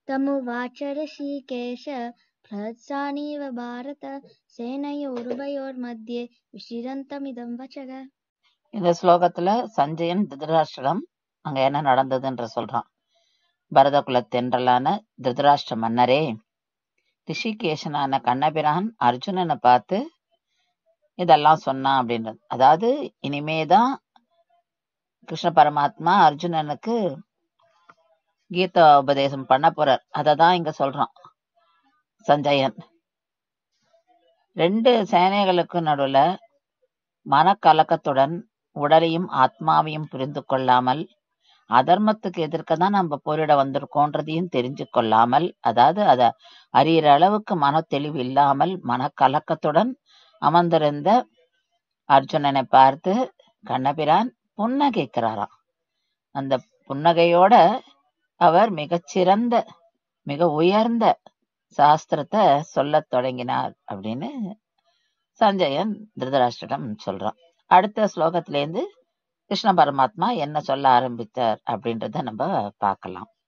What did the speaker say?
तमुवाच ऋषिकेश प्रहस्तानीव भारत सेनयोरुभयोर्मध्ये विशिरन्तमिदं वचः இந்த ஸ்லோகத்துல சஞ்சயன் திருதராஷ்டிரம் அங்க என்ன நடந்ததுன்ற சொல்றான் பரத குலத்தென்றலான திருதராஷ்டிர மன்னரே ரிஷிகேஷனான கண்ணபிரான் அர்ஜுனனை பார்த்து இதெல்லாம் சொன்னான் அப்படின்றது அதாவது இனிமேதான் கிருஷ்ண பரமாத்மா அர்ஜுனனுக்கு கீதா உபதேசம் பண்ண போறார் அததான் இங்க சொல்றான் சஞ்சயன் ரெண்டு சேனைகளுக்கு நடுவுல மனக்கலக்கத்துடன் உடலையும் ஆத்மாவையும் புரிந்து கொள்ளாமல் அதர்மத்துக்கு எதிர்க்க தான் நம்ம போரிட வந்திருக்கோன்றதையும் தெரிஞ்சு கொள்ளாமல் அதாவது அத அறியிற அளவுக்கு மன தெளிவு இல்லாமல் மனக்கலக்கத்துடன் அமர்ந்திருந்த அர்ஜுனனை பார்த்து கண்ணபிரான் புன்னகைக்கிறாராம் அந்த புன்னகையோட அவர் மிகச்சிறந்த மிக உயர்ந்த சாஸ்திரத்தை சொல்லத் தொடங்கினார் அப்படின்னு சஞ்சயன் திருதராஷ்டிரம் சொல்றான் அடுத்த ஸ்லோகத்திலேருந்து கிருஷ்ண பரமாத்மா என்ன சொல்ல ஆரம்பித்தார் அப்படின்றத நம்ம பார்க்கலாம்